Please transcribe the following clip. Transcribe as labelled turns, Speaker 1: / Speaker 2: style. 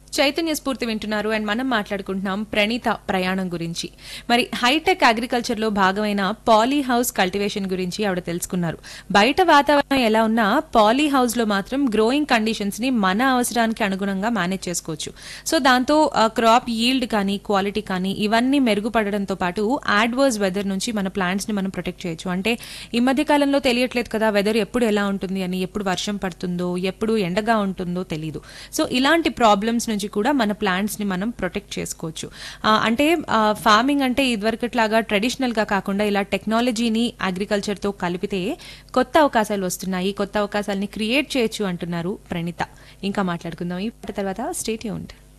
Speaker 1: చైతన్య స్ఫూర్తి వింటున్నారు అండ్ మనం మాట్లాడుకుంటున్నాం ప్రణీత ప్రయాణం గురించి మరి హైటెక్ అగ్రికల్చర్ లో భాగమైన పాలీ హౌస్ కల్టివేషన్ గురించి ఆవిడ తెలుసుకున్నారు బయట వాతావరణం ఎలా ఉన్నా పాలీ హౌస్ లో మాత్రం గ్రోయింగ్ కండిషన్స్ ని మన అవసరానికి అనుగుణంగా మేనేజ్ చేసుకోవచ్చు సో దాంతో క్రాప్ ఈల్డ్ కానీ క్వాలిటీ కానీ ఇవన్నీ మెరుగుపడడంతో పాటు యాడ్వర్స్ వెదర్ నుంచి మన ప్లాంట్స్ ని మనం ప్రొటెక్ట్ చేయొచ్చు అంటే ఈ మధ్య కాలంలో తెలియట్లేదు కదా వెదర్ ఎప్పుడు ఎలా ఉంటుంది అని ఎప్పుడు వర్షం పడుతుందో ఎప్పుడు ఎండగా ఉంటుందో తెలియదు సో ఇలాంటి ప్రాబ్లమ్స్ నుంచి కూడా మన ప్లాంట్స్ ని మనం ప్రొటెక్ట్ చేసుకోవచ్చు ఆ, అంటే ఫార్మింగ్ అంటే ఇదివరకట్లాగా ట్రెడిషనల్ గా కాకుండా ఇలా టెక్నాలజీని అగ్రికల్చర్ తో కలిపితే కొత్త అవకాశాలు వస్తున్నాయి కొత్త అవకాశాలని క్రియేట్ చేయొచ్చు అంటున్నారు ప్రణీత ఇంకా మాట్లాడుకుందాం ఈ పాట తర్వాత స్టేట్ యూంట్